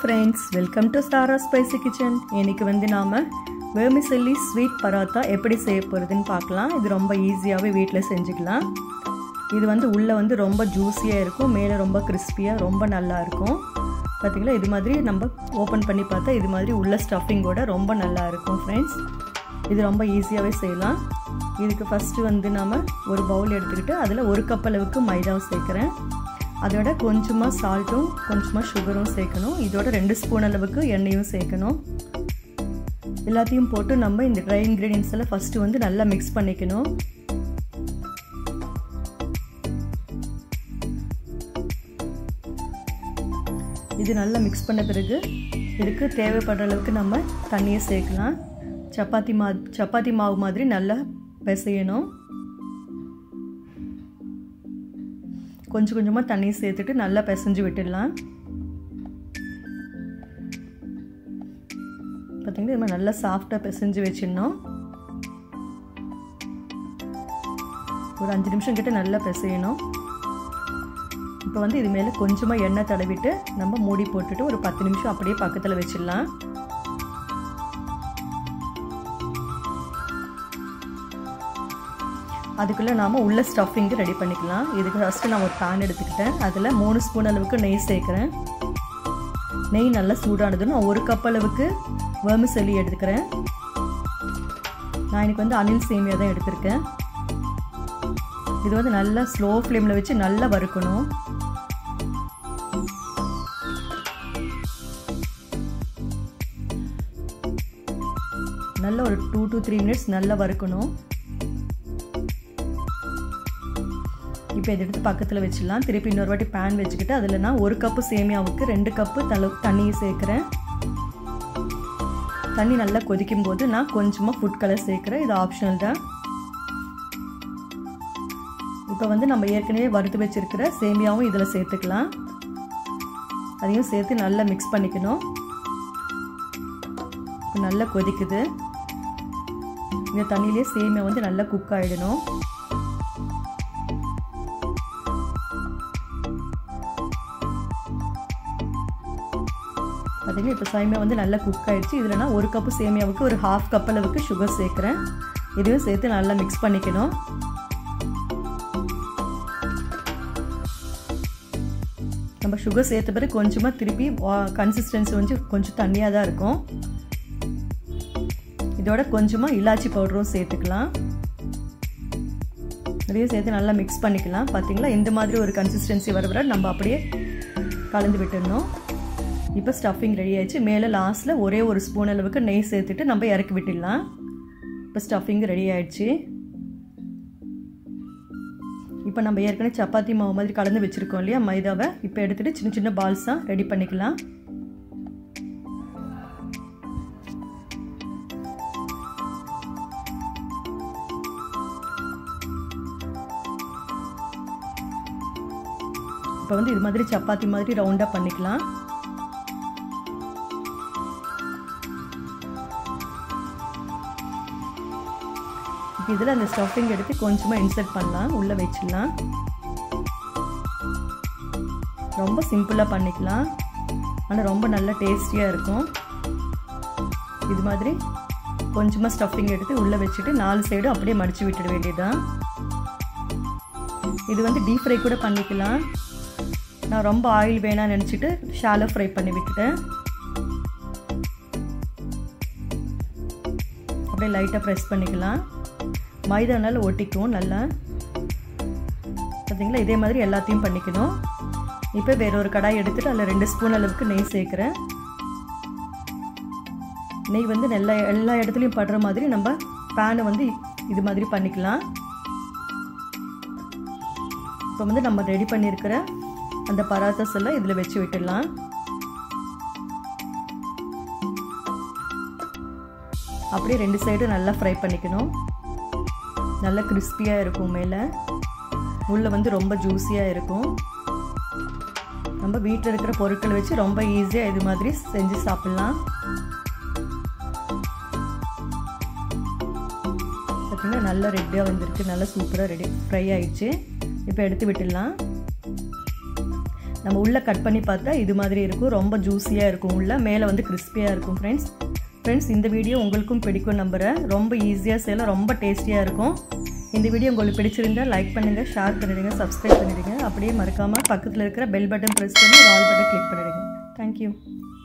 friends welcome to Sara spicy kitchen இன்னைக்கு வந்து நாம் வேமிசல்லி ஸ்வீட் பராத்தா எப்படி செய்ய போகிறதுன்னு பார்க்கலாம் இது ரொம்ப ஈஸியாகவே வீட்டில் செஞ்சுக்கலாம் இது வந்து உள்ளே வந்து ரொம்ப ஜூஸியாக இருக்கும் மேலே ரொம்ப கிறிஸ்பியாக ரொம்ப நல்லா இருக்கும் பார்த்திங்களா இது மாதிரி நம்ம ஓப்பன் பண்ணி பார்த்தா இது மாதிரி உள்ள ஸ்டஃபிங்கோட ரொம்ப நல்லா இருக்கும் ஃப்ரெண்ட்ஸ் இது ரொம்ப ஈஸியாகவே செய்யலாம் இதுக்கு ஃபஸ்ட்டு வந்து நாம் ஒரு பவுல் எடுத்துக்கிட்டு அதில் ஒரு கப் அளவுக்கு மைதாவை சேர்க்குறேன் அதோட கொஞ்சமாக சால்ட்டும் கொஞ்சமாக சுகரும் சேர்க்கணும் இதோட ரெண்டு ஸ்பூன் அளவுக்கு எண்ணெயும் சேர்க்கணும் எல்லாத்தையும் போட்டு நம்ம இந்த ட்ரை இன்க்ரீடியன்ஸ் எல்லாம் ஃபஸ்ட்டு வந்து நல்லா மிக்ஸ் பண்ணிக்கணும் இது நல்லா மிக்ஸ் பண்ண பிறகு இதுக்கு தேவைப்படுற அளவுக்கு நம்ம தண்ணியை சேர்க்கலாம் சப்பாத்தி மா சப்பாத்தி மாவு மாதிரி நல்லா பிசையணும் கொஞ்சம் கொஞ்சமாக தண்ணி சேர்த்துட்டு நல்லா பிசைஞ்சு விட்டுடலாம் பார்த்தீங்கன்னா இது மாதிரி நல்லா சாஃப்டாக பிசைஞ்சு வச்சிடணும் ஒரு அஞ்சு நிமிஷம் கிட்ட நல்லா பிசையணும் இப்போ வந்து இது மேலே கொஞ்சமாக எண்ணெய் தடவிட்டு நம்ம மூடி போட்டுட்டு ஒரு பத்து நிமிஷம் அப்படியே பக்கத்தில் வச்சிடலாம் அதுக்குள்ளே நாம் உள்ள ஸ்டஃபிங்கு ரெடி பண்ணிக்கலாம் இதுக்கு ஃபஸ்ட்டு நான் ஒரு பேன் எடுத்துக்கிட்டேன் அதில் மூணு ஸ்பூன் அளவுக்கு நெய் சேர்க்குறேன் நெய் நல்லா சூடானது நான் ஒரு கப் அளவுக்கு வேர்மிசெல்லி எடுத்துக்கிறேன் நான் எனக்கு வந்து அனில் சேமியா தான் எடுத்திருக்கேன் இது வந்து நல்லா ஸ்லோ ஃப்ளேமில் வச்சு நல்லா வறுக்கணும் நல்ல ஒரு டூ டு த்ரீ மினிட்ஸ் நல்லா வறுக்கணும் இப்போ இதை எடுத்து பக்கத்தில் வச்சிடலாம் திருப்பி இன்னொரு வாட்டி பேன் வச்சுக்கிட்டு அதில் நான் ஒரு கப்பு சேமியாவுக்கு ரெண்டு கப்பு தலை தண்ணியை சேர்க்குறேன் தண்ணி நல்லா கொதிக்கும் போது நான் கொஞ்சமாக ஃபுட் கலர் சேர்க்குறேன் இது ஆப்ஷனல் தான் இப்போ வந்து நம்ம ஏற்கனவே வறுத்து வச்சுருக்கிற சேமியாவும் இதில் சேர்த்துக்கலாம் அதையும் சேர்த்து நல்லா மிக்ஸ் பண்ணிக்கணும் இப்போ நல்லா கொதிக்குது இந்த தண்ணியிலே சேமியா வந்து நல்லா குக் ஆகிடணும் பார்த்தீங்கன்னா இப்போ சேமியா வந்து நல்லா குக் ஆகிடுச்சு இதில் நான் ஒரு கப்பு சேமியாவுக்கு ஒரு ஹாஃப் கப் அளவுக்கு சுகர் சேர்க்குறேன் இதையும் சேர்த்து நல்லா மிக்ஸ் பண்ணிக்கணும் நம்ம சுகர் சேர்த்த பிறகு கொஞ்சமாக திருப்பி கன்சிஸ்டன்சி வந்து கொஞ்சம் தண்ணியாக தான் இருக்கும் இதோட கொஞ்சமாக இலாச்சி பவுடரும் சேர்த்துக்கலாம் இதையும் சேர்த்து நல்லா மிக்ஸ் பண்ணிக்கலாம் பார்த்தீங்களா இந்த மாதிரி ஒரு கன்சிஸ்டன்சி வர வர நம்ம அப்படியே கலந்து விட்டுடணும் இப்போ ஸ்டஃபிங் ரெடி ஆயிடுச்சு மேலே லாஸ்ட்டில் ஒரே ஒரு ஸ்பூன் அளவுக்கு நெய் சேர்த்துட்டு நம்ம இறக்கி விட்டுடலாம் இப்போ ஸ்டஃபிங் ரெடி ஆயிடுச்சு இப்போ நம்ம ஏற்கனவே சப்பாத்தி மாவு மாதிரி கலந்து வச்சுருக்கோம் இல்லையா மைதாவை இப்போ எடுத்துகிட்டு சின்ன சின்ன பால்ஸாக ரெடி பண்ணிக்கலாம் இப்போ வந்து இது மாதிரி சப்பாத்தி மாதிரி ரவுண்டாக பண்ணிக்கலாம் இதில் அந்த ஸ்டஃபிங் எடுத்து கொஞ்சமாக இன்சர்ட் பண்ணலாம் உள்ளே வச்சிடலாம் ரொம்ப சிம்பிளாக பண்ணிக்கலாம் ஆனால் ரொம்ப நல்ல டேஸ்டியாக இருக்கும் இது மாதிரி கொஞ்சமாக ஸ்டஃபிங் எடுத்து உள்ளே வச்சுட்டு நாலு சைடும் அப்படியே மடித்து விட்டுட வேண்டியதுதான் இது வந்து டீப் ஃப்ரை கூட பண்ணிக்கலாம் நான் ரொம்ப ஆயில் வேணாம்னு நினச்சிட்டு ஷாலோ ஃப்ரை பண்ணி விட்டுட்டேன் அப்படியே லைட்டாக ப்ரெஸ் பண்ணிக்கலாம் மைதானால ஒட்டிக்கும் நல்லா பார்த்தீங்களா இதே மாதிரி எல்லாத்தையும் பண்ணிக்கணும் இப்போ வேற ஒரு கடாய் எடுத்துகிட்டு அதில் ரெண்டு ஸ்பூன் அளவுக்கு நெய் சேர்க்குறேன் நெய் வந்து எல்லா எல்லா இடத்துலையும் படுற மாதிரி நம்ம பேனை வந்து இது மாதிரி பண்ணிக்கலாம் இப்போ வந்து நம்ம ரெடி பண்ணியிருக்கிற அந்த பராத்தாஸ் எல்லாம் இதில் வச்சு விட்டுடலாம் அப்படியே ரெண்டு சைடும் நல்லா ஃப்ரை பண்ணிக்கணும் நல்லா கிறிஸ்பியாக இருக்கும் மேலே உள்ளே வந்து ரொம்ப ஜூஸியாக இருக்கும் நம்ம வீட்டில் இருக்கிற பொருட்களை வச்சு ரொம்ப ஈஸியாக இது மாதிரி செஞ்சு சாப்பிட்லாம் பார்த்திங்கன்னா நல்லா ரெட்டியாக வந்திருக்கு நல்லா சூப்பராக ரெடி ஃப்ரை ஆயிடுச்சு இப்போ எடுத்து விட்டுடலாம் நம்ம உள்ளே கட் பண்ணி பார்த்தா இது மாதிரி இருக்கும் ரொம்ப ஜூஸியாக இருக்கும் உள்ளே மேலே வந்து கிறிஸ்பியாக இருக்கும் ஃப்ரெண்ட்ஸ் ஃப்ரெண்ட்ஸ் இந்த வீடியோ உங்களுக்கும் பிடிக்கும் நம்புகிறேன் ரொம்ப ஈஸியாக செய்யலாம் ரொம்ப டேஸ்டியாக இருக்கும் இந்த வீடியோ உங்களுக்கு பிடிச்சிருந்தா லைக் பண்ணுங்கள் ஷேர் பண்ணிடுங்க சப்ஸ்கிரைப் பண்ணிடுங்க அப்படியே மறக்காமல் பக்கத்தில் இருக்கிற பெல் பட்டன் ப்ரெஸ் பண்ணி ஆல் பட்டன் கிளிக் பண்ணிடுங்க தேங்க்யூ